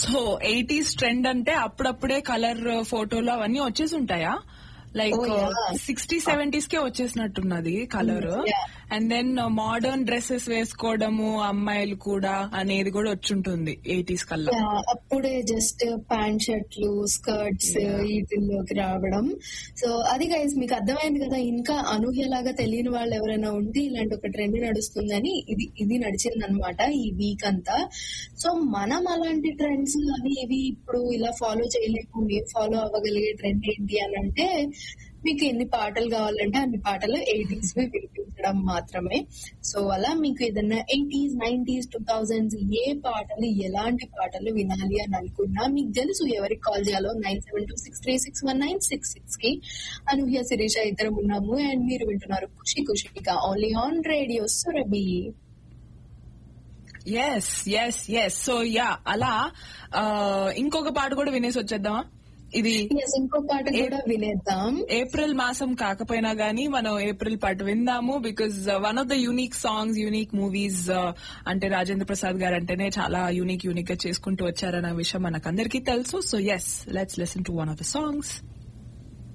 So eighties trend అంటే అప్పుడప్పుడే colour ఫోటోలు అవన్నీ వచ్చేసి ఉంటాయా like Oh, yeah. Sixty seventies కే వచ్చేసినట్టున్నది colour Yeah. And then modern dresses వేసుకోవడము అమ్మాయిలు కూడా అనేది కూడా వచ్చుంటుంది ఎయిటీస్ కల్లా యా, అప్పుడే జస్ట్ ప్యాంట్ షర్ట్లు స్కర్ట్స్ వీటిల్లోకి రావడం సో అది గైస్ మీకు అర్థమైంది కదా ఇంకా అనూహ్యలాగా తెలియని వాళ్ళు ఎవరైనా ఉంటే ఇలాంటి ఒక ట్రెండ్ నడుస్తుందని ఇది ఇది నడిచింది అనమాట ఈ వీక్ అంతా సో మనం అలాంటి ట్రెండ్స్ అవి ఇవి ఇప్పుడు ఇలా ఫాలో చేయలేము మీరు ఫాలో అవ్వగలిగే ట్రెండ్ ఏంటి అని అంటే మీకు ఎన్ని పాటలు కావాలంటే అన్ని పాటలు ఎయిటీస్ వినిపించడం మాత్రమే సో అలా మీకు ఏదైనా ఎయిటీస్ నైన్టీస్ టూ థౌజండ్స్ ఏ పాటలు ఎలాంటి పాటలు వినాలి అని అనుకున్నా మీకు తెలుసు ఎవరికి కాల్ చేయాలో nine seven two six three six one nine six six కి అనూహ్య శిరీష ఇద్దరం ఉన్నాము అండ్ మీరు వింటున్నారు ఖుషి ఖుషిగా only on radio Surabhi S S S so yeah అలా ఆ, ఇంకొక పాట కూడా వినేసి వచ్చేద్దామా ఇది Yes, ఇంకో పాట కూడా వినేద్దాం ఏప్రిల్ మాసం కాకపోయినా గానీ మనం ఏప్రిల్ పాట విందాము because one of the unique songs unique movies అంటే రాజేంద్ర ప్రసాద్ గారు అంటేనే చాలా యూనిక్ యూనిక్ గా చేసుకుంటూ వచ్చారన్న విషయం మనకందరికీ తెలుసు so yes let's listen to one of the songs